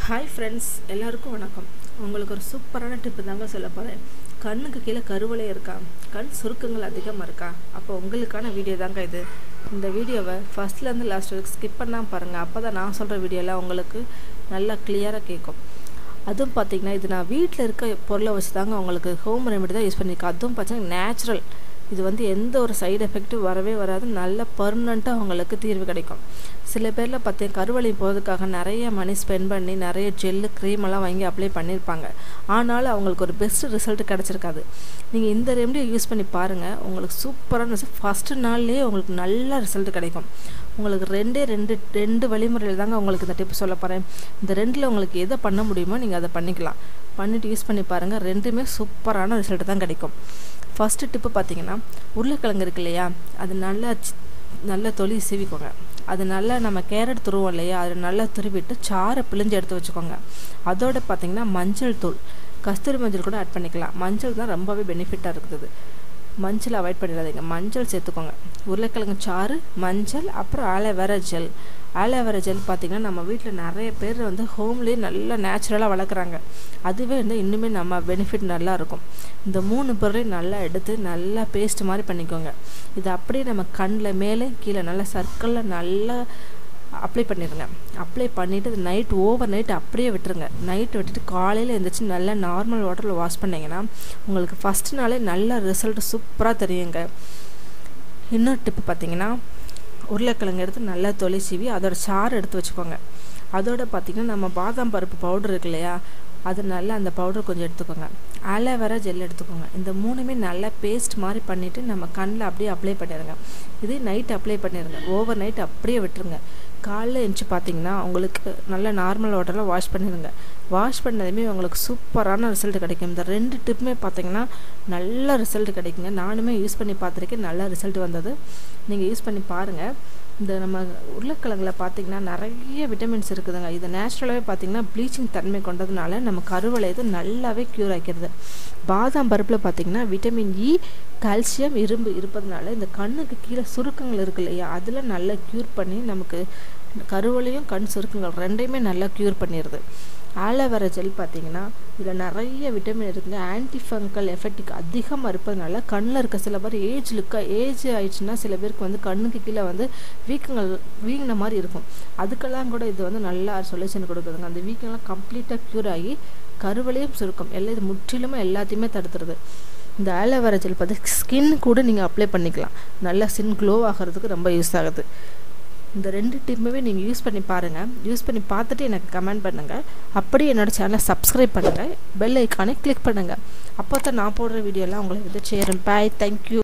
hi friends எல்லாருக்கும் வணக்கம் உங்களுக்கு ஒரு சூப்பரான டிப்பு தாங்க சொல்ல போகிறேன் கண்ணுக்கு கீழே கருவளை இருக்கா கண் சுருக்கங்கள் அதிகமாக இருக்கா அப்போ உங்களுக்கான வீடியோ தாங்க இது இந்த வீடியோவை ஃபஸ்ட்லேருந்து லாஸ்ட் வரைக்கும் ஸ்கிப் பண்ணாமல் பாருங்கள் அப்போ தான் நான் சொல்கிற வீடியோலாம் உங்களுக்கு நல்லா கிளியராக கேட்கும் அதுவும் பார்த்தீங்கன்னா இது நான் வீட்டில் இருக்க பொருளை வச்சு தாங்க உங்களுக்கு ஹோம் ரெமெடி தான் யூஸ் பண்ணியிருக்கேன் அதுவும் பார்த்தீங்கன்னா நேச்சுரல் இது வந்து எந்த ஒரு சைடு எஃபெக்ட்டும் வரவே வராது நல்ல பர்மனண்ட்டாக அவங்களுக்கு தீர்வு கிடைக்கும் சில பேரில் பார்த்தீங்க கருவழி போகிறதுக்காக நிறைய மணி ஸ்பெண்ட் பண்ணி நிறைய ஜெல்லு க்ரீம் எல்லாம் வாங்கி அப்ளை பண்ணியிருப்பாங்க ஆனாலும் அவங்களுக்கு ஒரு பெஸ்ட் ரிசல்ட் கிடச்சிருக்காது நீங்கள் இந்த ரெமடியை யூஸ் பண்ணி பாருங்கள் உங்களுக்கு சூப்பரான ரிசல்ட் ஃபஸ்ட்டு நாள்லேயே உங்களுக்கு நல்ல ரிசல்ட் கிடைக்கும் உங்களுக்கு ரெண்டே ரெண்டு ரெண்டு வழிமுறையில் தாங்க உங்களுக்கு இந்த டிப் சொல்ல போகிறேன் இந்த ரெண்டில் உங்களுக்கு எதை பண்ண முடியுமோ நீங்கள் அதை பண்ணிக்கலாம் பண்ணிவிட்டு யூஸ் பண்ணி பாருங்கள் ரெண்டுமே சூப்பரான ரிசல்ட் தான் கிடைக்கும் ஃபஸ்ட்டு டிப்பு பார்த்தீங்கன்னா உருளைக்கிழங்கு இருக்கு இல்லையா அது நல்லா நல்லா தொலி சீவிக்கோங்க அது நல்லா நம்ம கேரட் துருவோம் இல்லையா அதில் நல்லா துருவிட்டு சாரை பிழிஞ்சு எடுத்து வச்சுக்கோங்க அதோட பார்த்தீங்கன்னா மஞ்சள் தூள் கஸ்தூரி மஞ்சள் கூட ஆட் பண்ணிக்கலாம் மஞ்சள் தான் ரொம்பவே பெனிஃபிட்டாக இருக்குது மஞ்சள் அவாய்ட் பண்ணிடாதீங்க மஞ்சள் சேர்த்துக்கோங்க உருளைக்கிழங்கு சாறு மஞ்சள் அப்புறம் ஆலோவேரா ஜெல் ஆலோவேரா ஜெல் பார்த்திங்கன்னா நம்ம வீட்டில் நிறைய பேர் வந்து ஹோம்லேயே நல்லா நேச்சுரலாக வளர்க்குறாங்க அதுவே வந்து இன்னுமே நம்ம பெனிஃபிட் நல்லா இருக்கும் இந்த மூணு பொருளையும் நல்லா எடுத்து நல்லா பேஸ்ட் மாதிரி பண்ணிக்கோங்க இது அப்படியே நம்ம கண்ணில் மேலே கீழே நல்லா சர்க்கிளில் நல்லா அப்ளை பண்ணிடுங்க அப்ளை பண்ணிவிட்டு நைட் ஓவர் நைட் அப்படியே விட்டுருங்க நைட் விட்டுட்டு காலையில் எழுந்திரிச்சு நல்லா நார்மல் வாட்டரில் வாஷ் பண்ணிங்கன்னா உங்களுக்கு ஃபஸ்ட் நாளே நல்ல ரிசல்ட் சூப்பராக தெரியுங்க இன்னொரு டிப்பு பார்த்தீங்கன்னா உருளைக்கிழங்கு எடுத்து நல்லா தொலை சீவி அதோட சாறு எடுத்து வச்சுக்கோங்க அதோட பார்த்திங்கன்னா நம்ம பாதாம் பருப்பு பவுடர் இருக்கு இல்லையா அது நல்லா அந்த பவுடர் கொஞ்சம் எடுத்துக்கோங்க ஆலோவேரா ஜெல் எடுத்துக்கோங்க இந்த மூணுமே நல்லா பேஸ்ட் மாதிரி பண்ணிவிட்டு நம்ம கண்ணில் அப்படியே அப்ளை பண்ணிடுங்க இதே நைட் அப்ளை பண்ணிடுங்க ஓவர் நைட் அப்படியே விட்டுருங்க காலைல எழுந்துச்சி பார்த்தீங்கன்னா உங்களுக்கு நல்ல நார்மல் வாட்டரில் வாஷ் பண்ணிடுங்க வாஷ் பண்ணதுமே உங்களுக்கு சூப்பரான ரிசல்ட் கிடைக்கும் இந்த ரெண்டு டிப்புமே பார்த்தீங்கன்னா நல்ல ரிசல்ட் கிடைக்குங்க நானுமே யூஸ் பண்ணி பார்த்துருக்கேன் நல்ல ரிசல்ட் வந்தது நீங்கள் யூஸ் பண்ணி பாருங்கள் இந்த நம்ம உருளைக்கிழங்குல பார்த்திங்கன்னா நிறைய விட்டமின்ஸ் இருக்குதுங்க இது நேச்சுரலாகவே பார்த்திங்கன்னா ப்ளீச்சிங் தன்மை கொண்டதுனால நம்ம கருவளையத்தை நல்லாவே க்யூர் ஆக்கிடுது பாதாம் பருப்பில் பார்த்திங்கன்னா விட்டமின் இ கால்சியம் இரும்பு இருப்பதுனால இந்த கண்ணுக்கு கீழே சுருக்கங்கள் இருக்கு இல்லையா அதில் நல்லா க்யூர் பண்ணி நமக்கு கருவளையும் கண் சுருக்கங்கள் ரெண்டையுமே நல்லா க்யூர் பண்ணிடுது ஆலோவேரா ஜெல் பார்த்தீங்கன்னா இதில் நிறைய விட்டமின் இருக்குங்க ஆன்டி ஃபங்கல் எஃபெக்டிக் அதிகமாக இருப்பதுனால கண்ணில் இருக்க சில பேர் ஏஜ் லுக்காக ஏஜ் ஆயிடுச்சுன்னா சில பேருக்கு வந்து கண்ணுக்கு கீழே வந்து வீக்கங்கள் வீங்கின மாதிரி இருக்கும் அதுக்கெல்லாம் கூட இது வந்து நல்லா சொல்யூஷன் கொடுக்குதுங்க அந்த வீக்கங்கள்லாம் கம்ப்ளீட்டாக க்யூர் ஆகி கருவளையும் சுருக்கம் எல்லாம் இது முற்றிலுமே எல்லாத்தையுமே தடுத்துருது இந்த ஆலோவேரா ஜெல் பார்த்து ஸ்கின் கூட நீங்கள் அப்ளை பண்ணிக்கலாம் நல்லா ஸ்கின் க்ளோ ஆகிறதுக்கு ரொம்ப யூஸ் ஆகுது இந்த ரெண்டு டிப்புமே நீங்கள் யூஸ் பண்ணி பாருங்கள் யூஸ் பண்ணி பார்த்துட்டு எனக்கு கமெண்ட் பண்ணுங்கள் அப்படியே என்னோடய சேனலை சப்ஸ்கிரைப் பண்ணுங்கள் பெல் ஐக்கானை கிளிக் பண்ணுங்கள் அப்போ தான் நான் போடுற வீடியோலாம் உங்களை வந்து சேரும் பாய் தேங்க்யூ